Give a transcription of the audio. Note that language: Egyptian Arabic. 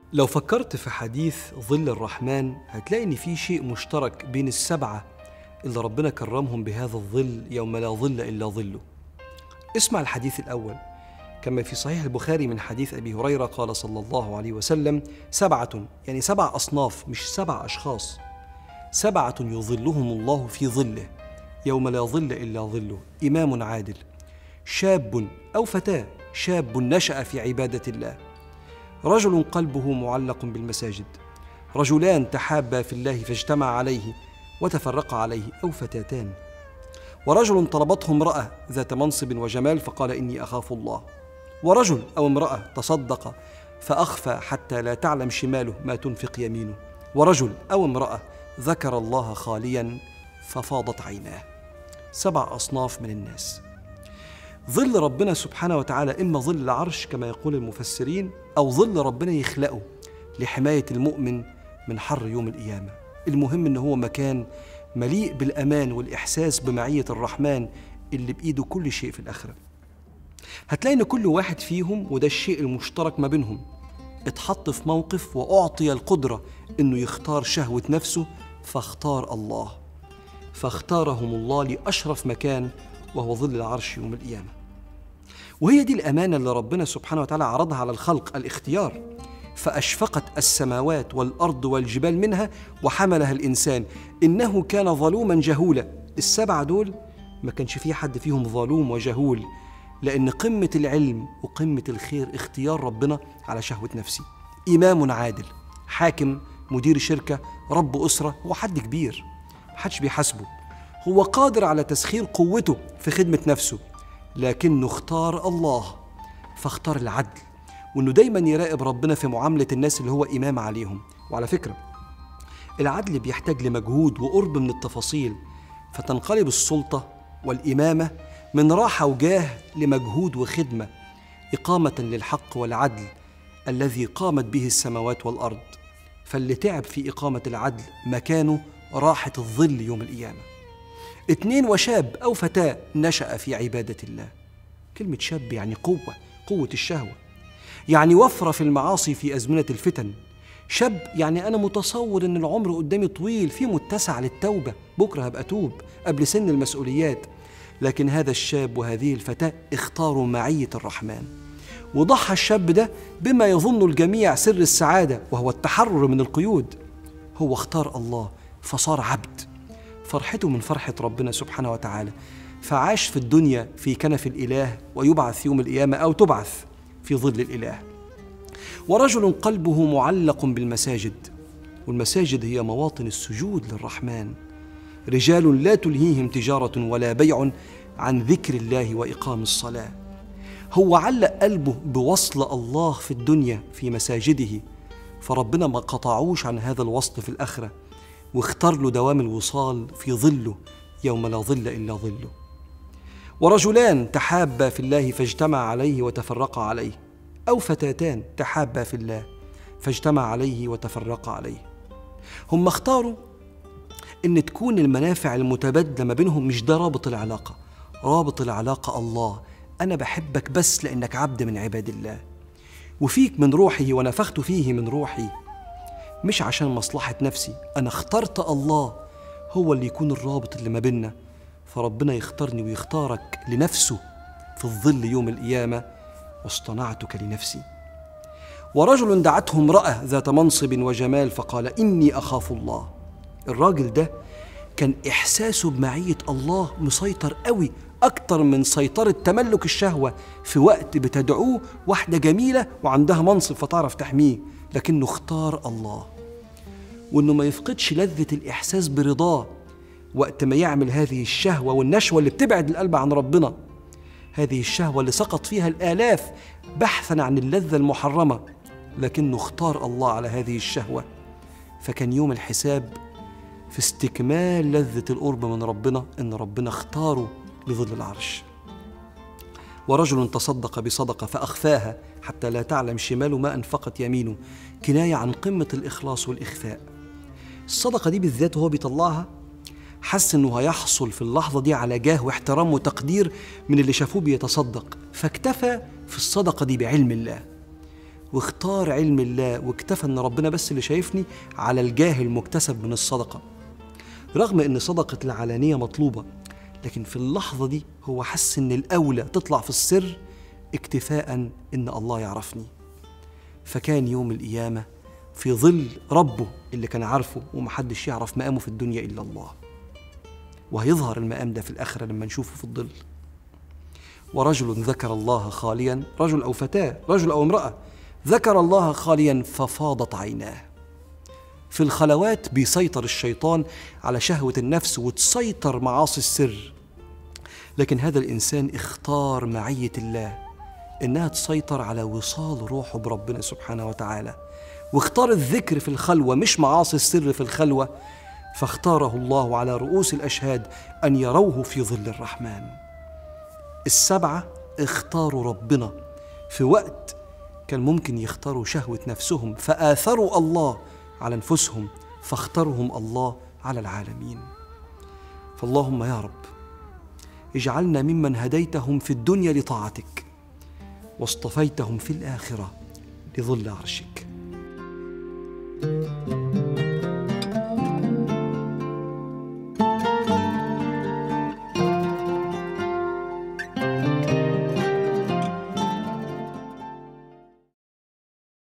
لو فكرت في حديث ظل الرحمن هتلاقي إن في شيء مشترك بين السبعة اللي ربنا كرمهم بهذا الظل يوم لا ظل إلا ظله اسمع الحديث الأول كما في صحيح البخاري من حديث أبي هريرة قال صلى الله عليه وسلم سبعة يعني سبع أصناف مش سبع أشخاص سبعة يظلهم الله في ظله يوم لا ظل إلا ظله إمام عادل شاب أو فتاة شاب نشأ في عبادة الله رجل قلبه معلق بالمساجد رجلان تحابا في الله فاجتمع عليه وتفرقا عليه أو فتاتان ورجل طلبته امرأة ذات منصب وجمال فقال إني أخاف الله ورجل أو امرأة تصدق فأخفى حتى لا تعلم شماله ما تنفق يمينه ورجل أو امرأة ذكر الله خاليا ففاضت عيناه سبع أصناف من الناس ظل ربنا سبحانه وتعالى إما ظل العرش كما يقول المفسرين أو ظل ربنا يخلقه لحماية المؤمن من حر يوم القيامة المهم إن هو مكان مليء بالأمان والإحساس بمعية الرحمن اللي بإيده كل شيء في الآخرة هتلاقي إن كل واحد فيهم وده الشيء المشترك ما بينهم اتحط في موقف وأعطي القدرة إنه يختار شهوة نفسه فاختار الله فاختارهم الله لأشرف مكان وهو ظل العرش يوم القيامة وهي دي الأمانة اللي ربنا سبحانه وتعالى عرضها على الخلق الاختيار فأشفقت السماوات والأرض والجبال منها وحملها الإنسان إنه كان ظلوما جهولا السبعة دول ما كانش فيه حد فيهم ظلوم وجهول لأن قمة العلم وقمة الخير اختيار ربنا على شهوة نفسي إمام عادل حاكم مدير شركة رب أسرة هو حد كبير محدش بيحاسبه هو قادر على تسخير قوته في خدمة نفسه لكنه اختار الله فاختار العدل وانه دايما يراقب ربنا في معاملة الناس اللي هو إمام عليهم وعلى فكرة العدل بيحتاج لمجهود وقرب من التفاصيل فتنقلب السلطة والإمامة من راحة وجاه لمجهود وخدمة إقامة للحق والعدل الذي قامت به السماوات والأرض فاللي تعب في إقامة العدل مكانه راحة الظل يوم القيامة اتنين وشاب أو فتاة نشأ في عبادة الله كلمة شاب يعني قوة قوة الشهوة يعني وفرة في المعاصي في أزمنة الفتن شاب يعني أنا متصور إن العمر قدامي طويل في متسع للتوبة بكرة هبقى توب قبل سن المسؤوليات لكن هذا الشاب وهذه الفتاة اختاروا معية الرحمن وضحى الشاب ده بما يظن الجميع سر السعادة وهو التحرر من القيود هو اختار الله فصار عبد فرحته من فرحة ربنا سبحانه وتعالى فعاش في الدنيا في كنف الإله ويبعث يوم القيامة أو تبعث في ظل الإله ورجل قلبه معلق بالمساجد والمساجد هي مواطن السجود للرحمن رجال لا تلهيهم تجارة ولا بيع عن ذكر الله وإقام الصلاة هو علق قلبه بوصل الله في الدنيا في مساجده فربنا ما قطعوش عن هذا الوصل في الآخرة واختار له دوام الوصال في ظله يوم لا ظل إلا ظله ورجلان تحابا في الله فاجتمع عليه وتفرقا عليه أو فتاتان تحابا في الله فاجتمع عليه وتفرقا عليه هم اختاروا ان تكون المنافع المتبادله ما بينهم مش ده رابط العلاقه رابط العلاقه الله انا بحبك بس لانك عبد من عباد الله وفيك من روحه ونفخت فيه من روحي مش عشان مصلحه نفسي انا اخترت الله هو اللي يكون الرابط اللي ما بيننا فربنا يختارني ويختارك لنفسه في الظل يوم القيامه واصطنعتك لنفسي ورجل دعته امراه ذات منصب وجمال فقال اني اخاف الله الراجل ده كان إحساسه بمعية الله مسيطر قوي أكتر من سيطرة تملك الشهوة في وقت بتدعوه واحدة جميلة وعندها منصب فتعرف تحميه لكنه اختار الله وإنه ما يفقدش لذة الإحساس برضاه وقت ما يعمل هذه الشهوة والنشوة اللي بتبعد القلب عن ربنا هذه الشهوة اللي سقط فيها الآلاف بحثا عن اللذة المحرمة لكنه اختار الله على هذه الشهوة فكان يوم الحساب في استكمال لذة القرب من ربنا إن ربنا اختاره لظل العرش ورجل تصدق بصدقة فأخفاها حتى لا تعلم شماله ما أنفقت يمينه كناية عن قمة الإخلاص والإخفاء الصدقة دي بالذات وهو بيطلعها حس إنه هيحصل في اللحظة دي على جاه واحترام وتقدير من اللي شافوه بيتصدق فاكتفى في الصدقة دي بعلم الله واختار علم الله واكتفى ان ربنا بس اللي شايفني على الجاه المكتسب من الصدقه رغم ان صدقه العلانيه مطلوبه لكن في اللحظه دي هو حس ان الاولى تطلع في السر اكتفاء ان الله يعرفني فكان يوم القيامه في ظل ربه اللي كان عارفه ومحدش يعرف مقامه في الدنيا الا الله وهيظهر المقام ده في الاخره لما نشوفه في الظل ورجل ذكر الله خاليا رجل او فتاه رجل او امراه ذكر الله خاليا ففاضت عيناه في الخلوات بيسيطر الشيطان على شهوه النفس وتسيطر معاصي السر لكن هذا الانسان اختار معيه الله انها تسيطر على وصال روحه بربنا سبحانه وتعالى واختار الذكر في الخلوه مش معاصي السر في الخلوه فاختاره الله على رؤوس الاشهاد ان يروه في ظل الرحمن السبعه اختاروا ربنا في وقت كان ممكن يختاروا شهوه نفسهم فاثروا الله على انفسهم فاختارهم الله على العالمين فاللهم يا رب اجعلنا ممن هديتهم في الدنيا لطاعتك واصطفيتهم في الاخره لظل عرشك thank you